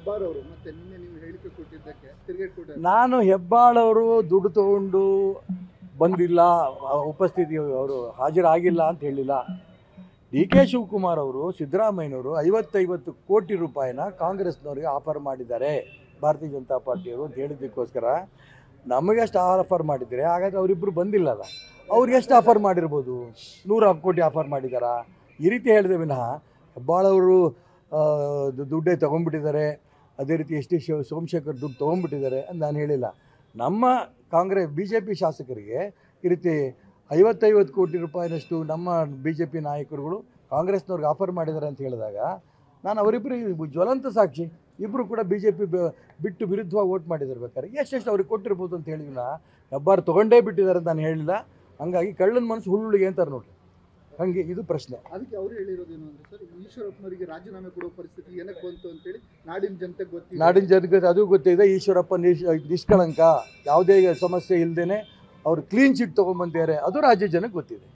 ಹೆಬ್ಬಾರ್ ಅವರು ಮತ್ತೆ ನಿನ್ನೆ ನೀವು ಹೇಳಿಕೆ ಕೊಟ್ಟಿದ್ದಕ್ಕೆ ತಿರುಗೇಟ್ ಕೊಟ್ಟ ನಾನು ಹೆಬ್ಬಾಳವರು ದುಡ್ಡು ತಗೊಂಡು ಬಂದಿಲ್ಲ ಆ, ಉಪಸ್ಥಿತಿ ಅವರು ಹಾಜರಾಗಿಲ್ಲ ಅಂತ ಹೇಳಿಲ್ಲ ಡಿ ಕೆ ಶಿವಕುಮಾರ್ ಅವರು ಸಿದ್ದರಾಮಯ್ಯನವರು ಐವತ್ತೈವತ್ತು ಕೋಟಿ ರೂಪಾಯಿನ ಕಾಂಗ್ರೆಸ್ನವರಿಗೆ ಆಫರ್ ಮಾಡಿದ್ದಾರೆ ಭಾರತೀಯ ಜನತಾ ಪಾರ್ಟಿಯವರು ಅಂತ ಹೇಳಿದ್ದಕ್ಕೋಸ್ಕರ ನಮಗೆ ಅಷ್ಟು ಆಫರ್ ಮಾಡಿದ್ದಾರೆ ಹಾಗಾದ್ರೆ ಅವರಿಬ್ಬರು ಬಂದಿಲ್ಲಲ್ಲ ಅವ್ರಿಗೆ ಎಷ್ಟು ಆಫರ್ ಮಾಡಿರ್ಬೋದು ನೂರ ಕೋಟಿ ಆಫರ್ ಮಾಡಿದ್ದಾರಾ ಈ ರೀತಿ ಹೇಳಿದೆ ವಿನಃ ಹೆಬ್ಬಾಳವರು ಆ, ದು- ದುಡ್ಡೇ ತೊಗೊಂಡ್ಬಿಟ್ಟಿದ್ದಾರೆ ಅದೇ ರೀತಿ ಎಸ್ ಟಿ ಶಿವ ಸೋಮಶೇಖರ್ ದುಡ್ಡು ತೊಗೊಂಡ್ಬಿಟ್ಟಿದ್ದಾರೆ ಅಂತ ನಾನು ಹೇಳಿಲ್ಲ ನಮ್ಮ ಕಾಂಗ್ರೆಸ್ ಬಿ ಜೆ ಪಿ ಶಾಸಕರಿಗೆ ಈ ರೀತಿ ಐವತ್ತೈವತ್ತು ಕೋಟಿ ರೂಪಾಯಿನಷ್ಟು ನಮ್ಮ ಬಿ ಜೆ ಪಿ ನಾಯಕರುಗಳು ಕಾಂಗ್ರೆಸ್ನವ್ರಿಗೆ ಆಫರ್ ಮಾಡಿದ್ದಾರೆ ಅಂತ ಹೇಳಿದಾಗ ನಾನು ಅವರಿಬ್ಬರು ಜ್ವಲಂತ ಸಾಕ್ಷಿ ಇಬ್ಬರು ಕೂಡ ಬಿ ಜೆ ಪಿ ಬಿಟ್ಟು ವಿರುದ್ಧವಾಗಿ ವೋಟ್ ಮಾಡಿದ್ದಾರೆ ಬೇಕಾದ್ರೆ ಎಷ್ಟೆಷ್ಟು ಅವ್ರಿಗೆ ಕೊಟ್ಟಿರ್ಬೋದು ಅಂತ ಹೇಳಿದ್ನ ಹೆಬ್ಬಾರು ತೊಗೊಂಡೇ ಬಿಟ್ಟಿದ್ದಾರೆ ಅಂತ ನಾನು ಹೇಳಿಲ್ಲ ಹಂಗಾಗಿ ಕಳ್ಳನ ಮನಸ್ಸು ಹುಳ್ಳುಳಿಗೆ ಅಂತಾರೆ ನೋಡ್ರಿ ಹಾಗೆ ಇದು ಪ್ರಶ್ನೆ ಅದಕ್ಕೆ ಅವರು ಹೇಳಿರೋದೇನು ಅಂದ್ರೆ ಸರ್ ಈಶ್ವರಪ್ಪನವರಿಗೆ ರಾಜೀನಾಮೆ ಕೊಡೋ ಪರಿಸ್ಥಿತಿ ಏನಕ್ಕೆ ಬಂತು ಅಂತೇಳಿ ನಾಡಿನ ಜನತೆಗೆ ಗೊತ್ತಿಲ್ಲ ನಾಡಿನ ಜನಕ್ಕೆ ಅದು ಗೊತ್ತಿದೆ ಈಶ್ವರಪ್ಪ ನಿಶ್ ನಿಷ್ಕಳಂಕ ಯಾವುದೇ ಸಮಸ್ಯೆ ಇಲ್ಲದೇನೆ ಅವ್ರು ಕ್ಲೀನ್ ಚಿಟ್ ತೊಗೊಂಬಂದಿದ್ದಾರೆ ಅದು ರಾಜ್ಯ ಜನಕ್ಕೆ ಗೊತ್ತಿದೆ